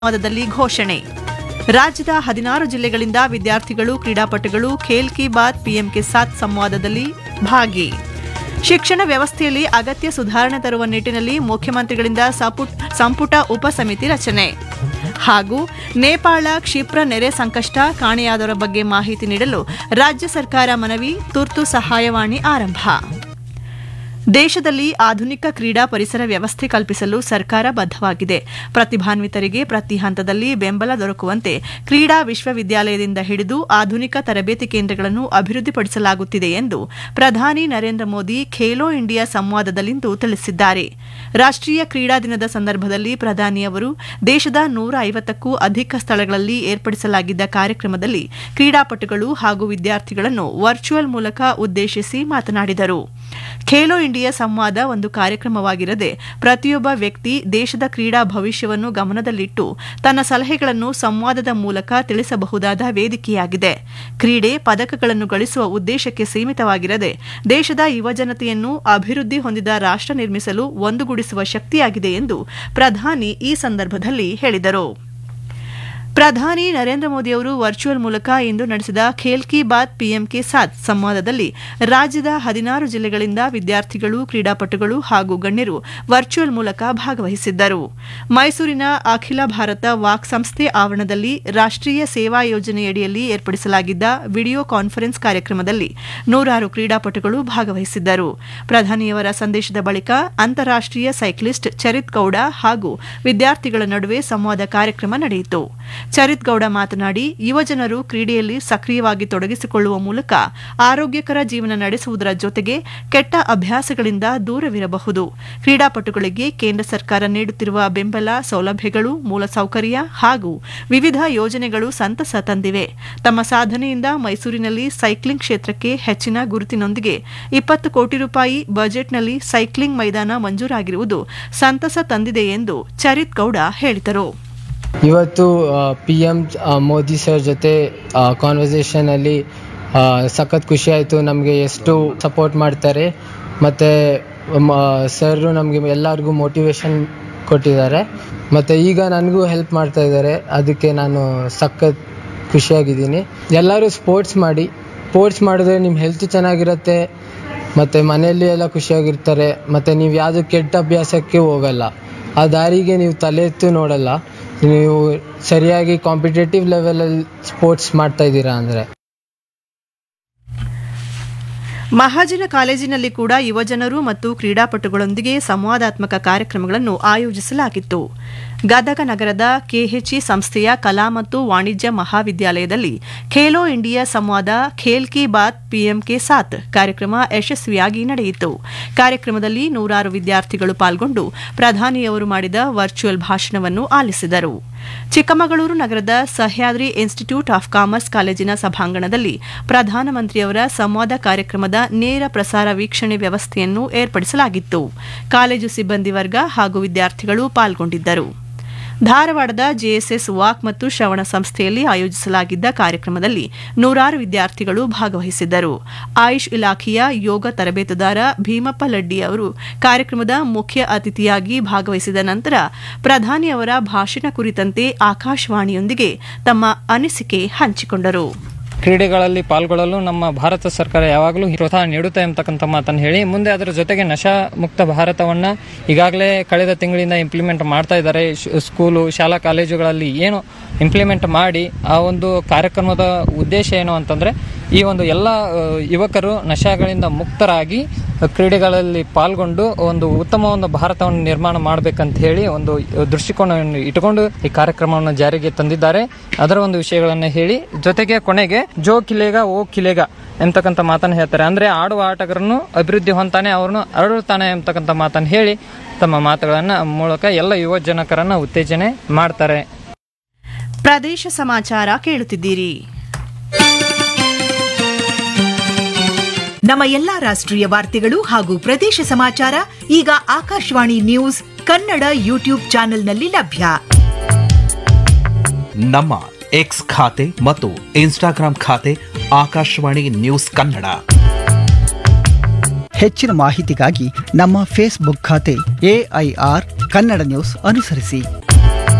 ಸಂವಾದದಲ್ಲಿ ಘೋಷಣೆ ರಾಜ್ಯದ ಹದಿನಾರು ಜಿಲ್ಲೆಗಳಿಂದ ವಿದ್ಯಾರ್ಥಿಗಳು ಕ್ರೀಡಾಪಟುಗಳು ಖೇಲ್ ಕಿ ಬಾತ್ ಪಿಎಂ ಕೆ ಸಾತ್ ಸಂವಾದದಲ್ಲಿ ಭಾಗಿ ಶಿಕ್ಷಣ ವ್ಯವಸ್ಥೆಯಲ್ಲಿ ಅಗತ್ಯ ಸುಧಾರಣೆ ತರುವ ನಿಟ್ಟಿನಲ್ಲಿ ಮುಖ್ಯಮಂತ್ರಿಗಳಿಂದ ಸಪುಟ್- ಸಂಪುಟ ಉಪಸಮಿತಿ ರಚನೆ ಹಾಗೂ ನೇಪಾಳ ಕ್ಷಿಪ್ರ ನೆರೆ ಸಂಕಷ್ಟ ಕಾಣೆಯಾದವರ ಬಗ್ಗೆ ಮಾಹಿತಿ ನೀಡಲು ರಾಜ್ಯ ಸರ್ಕಾರ ಮನವಿ ತುರ್ತು ಸಹಾಯವಾಣಿ ಆರಂಭ ದೇಶದಲ್ಲಿ ಆಧುನಿಕ ಕ್ರೀಡಾ ಪರಿಸರ ವ್ಯವಸ್ಥೆ ಕಲ್ಪಿಸಲು ಸರ್ಕಾರ ಬದ್ಧವಾಗಿದೆ ಪ್ರತಿಭಾನ್ವಿತರಿಗೆ ಪ್ರತಿ ಹಂತದಲ್ಲಿ ಬೆಂಬಲ ದೊರಕುವಂತೆ ಕ್ರೀಡಾ ವಿಶ್ವವಿದ್ಯಾಲಯದಿಂದ ಹಿಡಿದು ಆಧುನಿಕ ತರಬೇತಿ ಕೇಂದ್ರಗಳನ್ನು ಅಭಿವೃದ್ಧಿಪಡಿಸಲಾಗುತ್ತಿದೆ ಎಂದು ಪ್ರಧಾನಿ ನರೇಂದ್ರ ಮೋದಿ ಖೇಲೋ ಇಂಡಿಯಾ ಸಂವಾದದಲ್ಲಿಂದು ತಿಳಿಸಿದ್ದಾರೆ ರಾಷ್ಟ್ರೀಯ ಕ್ರೀಡಾ ದಿನದ ಸಂದರ್ಭದಲ್ಲಿ ಪ್ರಧಾನಿ ಅವರು ದೇಶದ ನೂರ ಐವತ್ತಕ್ಕೂ ಅಧಿಕ ಸ್ಥಳಗಳಲ್ಲಿ ಏರ್ಪಡಿಸಲಾಗಿದ್ದ ಕಾರ್ಯಕ್ರಮದಲ್ಲಿ ಕ್ರೀಡಾಪಟುಗಳು ಹಾಗೂ ವಿದ್ಯಾರ್ಥಿಗಳನ್ನು ವರ್ಚುವಲ್ ಮೂಲಕ ಉದ್ದೇಶಿಸಿ ಮಾತನಾಡಿದರು ಖೇಲೋ ಇಂಡಿಯಾ ಸಂವಾದ ಒಂದು ಕಾರ್ಯಕ್ರಮವಾಗಿರದೆ ಪ್ರತಿಯೊಬ್ಬ ವ್ಯಕ್ತಿ ದೇಶದ ಕ್ರೀಡಾ ಭವಿಷ್ಯವನ್ನು ಗಮನದಲ್ಲಿಟ್ಟು ತನ್ನ ಸಲಹೆಗಳನ್ನು ಸಂವಾದದ ಮೂಲಕ ತಿಳಿಸಬಹುದಾದ ವೇದಿಕೆಯಾಗಿದೆ ಕ್ರೀಡೆ ಪದಕಗಳನ್ನು ಗಳಿಸುವ ಉದ್ದೇಶಕ್ಕೆ ಸೀಮಿತವಾಗಿರದೆ ದೇಶದ ಯುವಜನತೆಯನ್ನು ಅಭಿವೃದ್ಧಿ ಹೊಂದಿದ ರಾಷ್ಟ್ರ ನಿರ್ಮಿಸಲು ಒಂದುಗೂಡಿಸುವ ಶಕ್ತಿಯಾಗಿದೆ ಎಂದು ಪ್ರಧಾನಿ ಈ ಸಂದರ್ಭದಲ್ಲಿ ಹೇಳಿದರು ಪ್ರಧಾನಿ ನರೇಂದ್ರ ಮೋದಿ ಅವರು ವರ್ಚುವಲ್ ಮೂಲಕ ಇಂದು ನಡೆಸಿದ ಖೇಲ್ ಕಿ ಬಾತ್ ಪಿಎಂ ಕೆ ಸಾತ್ ಸಂವಾದದಲ್ಲಿ ರಾಜ್ಯದ ಹದಿನಾರು ಜಿಲ್ಲೆಗಳಿಂದ ವಿದ್ಯಾರ್ಥಿಗಳು ಕ್ರೀಡಾಪಟುಗಳು ಹಾಗೂ ಗಣ್ಯರು ವರ್ಚುವಲ್ ಮೂಲಕ ಭಾಗವಹಿಸಿದ್ದರು ಮೈಸೂರಿನ ಅಖಿಲ ಭಾರತ ವಾಕ್ ಸಂಸ್ಥೆ ಆವರಣದಲ್ಲಿ ರಾಷ್ಟ್ರೀಯ ಸೇವಾ ಯೋಜನೆಯಡಿಯಲ್ಲಿ ಏರ್ಪಡಿಸಲಾಗಿದ್ದ ವಿಡಿಯೋ ಕಾನ್ಫರೆನ್ಸ್ ಕಾರ್ಯಕ್ರಮದಲ್ಲಿ ನೂರಾರು ಕ್ರೀಡಾಪಟುಗಳು ಭಾಗವಹಿಸಿದ್ದರು ಪ್ರಧಾನಿಯವರ ಸಂದೇಶದ ಬಳಿಕ ಅಂತಾರಾಷ್ಟ್ರೀಯ ಸೈಕ್ಲಿಸ್ಟ್ ಚರಿತ್ ಗೌಡ ಹಾಗೂ ವಿದ್ಯಾರ್ಥಿಗಳ ನಡುವೆ ಸಂವಾದ ಕಾರ್ಯಕ್ರಮ ನಡೆಯಿತು ಚರಿತ್ ಗೌಡ ಮಾತನಾಡಿ ಯುವಜನರು ಕ್ರೀಡೆಯಲ್ಲಿ ಸಕ್ರಿಯವಾಗಿ ತೊಡಗಿಸಿಕೊಳ್ಳುವ ಮೂಲಕ ಆರೋಗ್ಯಕರ ಜೀವನ ನಡೆಸುವುದರ ಜೊತೆಗೆ ಕೆಟ್ಟ ಅಭ್ಯಾಸಗಳಿಂದ ದೂರವಿರಬಹುದು ಕ್ರೀಡಾಪಟುಗಳಿಗೆ ಕೇಂದ್ರ ಸರ್ಕಾರ ನೀಡುತ್ತಿರುವ ಬೆಂಬಲ ಸೌಲಭ್ಯಗಳು ಮೂಲಸೌಕರ್ಯ ಹಾಗೂ ವಿವಿಧ ಯೋಜನೆಗಳು ಸಂತಸ ತಂದಿವೆ ತಮ್ಮ ಸಾಧನೆಯಿಂದ ಮೈಸೂರಿನಲ್ಲಿ ಸೈಕ್ಲಿಂಗ್ ಕ್ಷೇತ್ರಕ್ಕೆ ಹೆಚ್ಚಿನ ಗುರುತಿನೊಂದಿಗೆ ಇಪ್ಪತ್ತು ಕೋಟಿ ರೂಪಾಯಿ ಬಜೆಟ್ನಲ್ಲಿ ಸೈಕ್ಲಿಂಗ್ ಮೈದಾನ ಮಂಜೂರಾಗಿರುವುದು ಸಂತಸ ತಂದಿದೆ ಎಂದು ಚರಿತ್ ಗೌಡ ಹೇಳಿದರು ಇವತ್ತು ಪಿ ಎಮ್ ಮೋದಿ ಸರ್ ಜೊತೆ ಕಾನ್ವರ್ಸೇಷನಲ್ಲಿ ಸಖತ್ ಖುಷಿ ಆಯಿತು ನಮಗೆ ಎಷ್ಟು ಸಪೋರ್ಟ್ ಮಾಡ್ತಾರೆ ಮತ್ತು ಸರ್ ನಮಗೆ ಎಲ್ಲರಿಗೂ ಮೋಟಿವೇಶನ್ ಕೊಟ್ಟಿದ್ದಾರೆ ಮತ್ತು ಈಗ ನನಗೂ ಹೆಲ್ಪ್ ಮಾಡ್ತಾ ಇದ್ದಾರೆ ಅದಕ್ಕೆ ನಾನು ಸಖತ್ ಖುಷಿಯಾಗಿದ್ದೀನಿ ಎಲ್ಲರೂ ಸ್ಪೋರ್ಟ್ಸ್ ಮಾಡಿ ಸ್ಪೋರ್ಟ್ಸ್ ಮಾಡಿದ್ರೆ ನಿಮ್ಮ ಹೆಲ್ತ್ ಚೆನ್ನಾಗಿರುತ್ತೆ ಮತ್ತು ಮನೆಯಲ್ಲಿ ಎಲ್ಲ ಖುಷಿಯಾಗಿರ್ತಾರೆ ಮತ್ತು ನೀವು ಯಾವುದು ಕೆಟ್ಟ ಅಭ್ಯಾಸಕ್ಕೆ ಹೋಗಲ್ಲ ಆ ದಾರಿಗೆ ನೀವು ತಲೆ ಎತ್ತು ನೋಡಲ್ಲ ನೀವು ಸರಿಯಾಗಿ ಕಾಂಪಿಟೇಟಿವ್ ಲೆವೆಲಲ್ಲಿ ಸ್ಪೋರ್ಟ್ಸ್ ಮಾಡ್ತಾ ಇದ್ದೀರಾ ಅಂದರೆ ಮಹಾಜನ ಕಾಲೇಜಿನಲ್ಲಿ ಕೂಡ ಯುವಜನರು ಮತ್ತು ಕ್ರೀಡಾಪಟುಗಳೊಂದಿಗೆ ಸಂವಾದಾತ್ಮಕ ಕಾರ್ಯಕ್ರಮಗಳನ್ನು ಆಯೋಜಿಸಲಾಗಿತ್ತು ಗದಗ ನಗರದ ಕೆಎಚ್ಇ ಸಂಸ್ಥೆಯ ಕಲಾ ಮತ್ತು ವಾಣಿಜ್ಯ ಮಹಾವಿದ್ಯಾಲಯದಲ್ಲಿ ಖೇಲೋ ಇಂಡಿಯಾ ಸಂವಾದ ಖೇಲ್ ಕಿ ಬಾತ್ ಪಿಎಂ ಕೆ ಸಾತ್ ಕಾರ್ಯಕ್ರಮ ಯಶಸ್ವಿಯಾಗಿ ನಡೆಯಿತು ಕಾರ್ಯಕ್ರಮದಲ್ಲಿ ನೂರಾರು ವಿದ್ಯಾರ್ಥಿಗಳು ಪಾಲ್ಗೊಂಡು ಪ್ರಧಾನಿಯವರು ಮಾಡಿದ ವರ್ಚುವಲ್ ಭಾಷಣವನ್ನು ಆಲಿಸಿದರು ಚಿಕ್ಕಮಗಳೂರು ನಗರದ ಸಹ್ಯಾದ್ರಿ ಇನ್ಸ್ಟಿಟ್ಯೂಟ್ ಆಫ್ ಕಾಮರ್ಸ್ ಕಾಲೇಜಿನ ಸಭಾಂಗಣದಲ್ಲಿ ಪ್ರಧಾನಮಂತ್ರಿಯವರ ಸಂವಾದ ಕಾರ್ಯಕ್ರಮದ ನೇರ ಪ್ರಸಾರ ವೀಕ್ಷಣೆ ವ್ಯವಸ್ಥೆಯನ್ನು ಏರ್ಪಡಿಸಲಾಗಿತ್ತು ಕಾಲೇಜು ಸಿಬ್ಬಂದಿ ವರ್ಗ ಹಾಗೂ ವಿದ್ಯಾರ್ಥಿಗಳು ಪಾಲ್ಗೊಂಡಿದ್ದರು ಧಾರವಾಡದ ಜೆಎಸ್ಎಸ್ ವಾಕ್ ಮತ್ತು ಶ್ರವಣ ಸಂಸ್ಥೆಯಲ್ಲಿ ಆಯೋಜಿಸಲಾಗಿದ್ದ ಕಾರ್ಯಕ್ರಮದಲ್ಲಿ ನೂರಾರು ವಿದ್ಯಾರ್ಥಿಗಳು ಭಾಗವಹಿಸಿದ್ದರು ಆಯುಷ್ ಇಲಾಖೆಯ ಯೋಗ ತರಬೇತುದಾರ ಭೀಮಪ್ಪ ಲಡ್ಡಿ ಅವರು ಕಾರ್ಯಕ್ರಮದ ಮುಖ್ಯ ಅತಿಥಿಯಾಗಿ ಭಾಗವಹಿಸಿದ ನಂತರ ಪ್ರಧಾನಿ ಅವರ ಭಾಷಣ ಕುರಿತಂತೆ ಆಕಾಶವಾಣಿಯೊಂದಿಗೆ ತಮ್ಮ ಅನಿಸಿಕೆ ಹಂಚಿಕೊಂಡರು ಕ್ರೀಡೆಗಳಲ್ಲಿ ಪಾಲ್ಗೊಳ್ಳಲು ನಮ್ಮ ಭಾರತ ಸರ್ಕಾರ ಯಾವಾಗಲೂ ಪ್ರೋತ್ಸಾಹ ನೀಡುತ್ತೆ ಅಂತಕ್ಕಂಥ ಮಾತನ್ನು ಹೇಳಿ ಮುಂದೆ ಅದರ ಜೊತೆಗೆ ನಶಾ ಮುಕ್ತ ಭಾರತವನ್ನ ಈಗಾಗಲೇ ಕಳೆದ ತಿಂಗಳಿಂದ ಇಂಪ್ಲಿಮೆಂಟ್ ಮಾಡ್ತಾ ಇದ್ದಾರೆ ಶ್- ಸ್ಕೂಲು ಶಾಲಾ ಕಾಲೇಜುಗಳಲ್ಲಿ ಏನು ಇಂಪ್ಲಿಮೆಂಟ್ ಮಾಡಿ ಆ ಒಂದು ಕಾರ್ಯಕ್ರಮದ ಉದ್ದೇಶ ಏನು ಅಂತಂದ್ರೆ ಈ ಒಂದು ಎಲ್ಲ ಆ, ಯುವಕರು ನಶಾಗಳಿಂದ ಮುಕ್ತರಾಗಿ ಕ್ರೀಡೆಗಳಲ್ಲಿ ಪಾಲ್ಗೊಂಡು ಒಂದು ಉತ್ತಮ ಒಂದು ಭಾರತವನ್ನು ನಿರ್ಮಾಣ ಮಾಡಬೇಕಂತ ಹೇಳಿ ಒಂದು ದೃಷ್ಟಿಕೋನವನ್ನು ಇಟ್ಟುಕೊಂಡು ಈ ಕಾರ್ಯಕ್ರಮವನ್ನು ಜಾರಿಗೆ ತಂದಿದ್ದಾರೆ ಅದರ ಒಂದು ವಿಷಯಗಳನ್ನು ಹೇಳಿ ಜೊತೆಗೆ ಕೊನೆಗೆ ಜೋ ಕಿಲೇಗ ಓ ಕಿಲೇಗ ಎಂತಕ್ಕಂಥ ಮಾತನ್ನು ಹೇಳ್ತಾರೆ ಅಂದ್ರೆ ಆಡುವ ಆಟಗಾರನು ಅಭಿವೃದ್ಧಿ ಹೊಂತಾನೆ ಅವ್ರನ್ನು ಅರಳುತ್ತಾನೆ ಎಂತಕ್ಕಂಥ ಮಾತನ್ನು ಹೇಳಿ ತಮ್ಮ ಮಾತುಗಳನ್ನ ಮೂಲಕ ಎಲ್ಲ ಯುವ ಜನಕರನ್ನ ಉತ್ತೇಜನೆ ಮಾಡ್ತಾರೆ ಪ್ರದೇಶ ಸಮಾಚಾರ ಕೇಳುತ್ತಿದ್ದೀರಿ ನಮ್ಮ ಎಲ್ಲಾ ರಾಷ್ಟ್ರೀಯ ವಾರ್ತೆಗಳು ಹಾಗೂ ಪ್ರದೇಶ ಸಮಾಚಾರ ಈಗ ಆಕಾಶವಾಣಿ ನ್ಯೂಸ್ ಕನ್ನಡ ಯೂಟ್ಯೂಬ್ ಚಾನೆಲ್ನಲ್ಲಿ ಲಭ್ಯ ನಮ್ಮ ಎಕ್ಸ್ ಖಾತೆ ಮತ್ತು ಇನ್ಸ್ಟಾಗ್ರಾಂ ಖಾತೆ ಆಕಾಶವಾಣಿ ನ್ಯೂಸ್ ಕನ್ನಡ ಹೆಚ್ಚಿನ ಮಾಹಿತಿಗಾಗಿ ನಮ್ಮ ಫೇಸ್ಬುಕ್ ಖಾತೆ ಎಐಆರ್ ಕನ್ನಡ ನ್ಯೂಸ್ ಅನುಸರಿಸಿ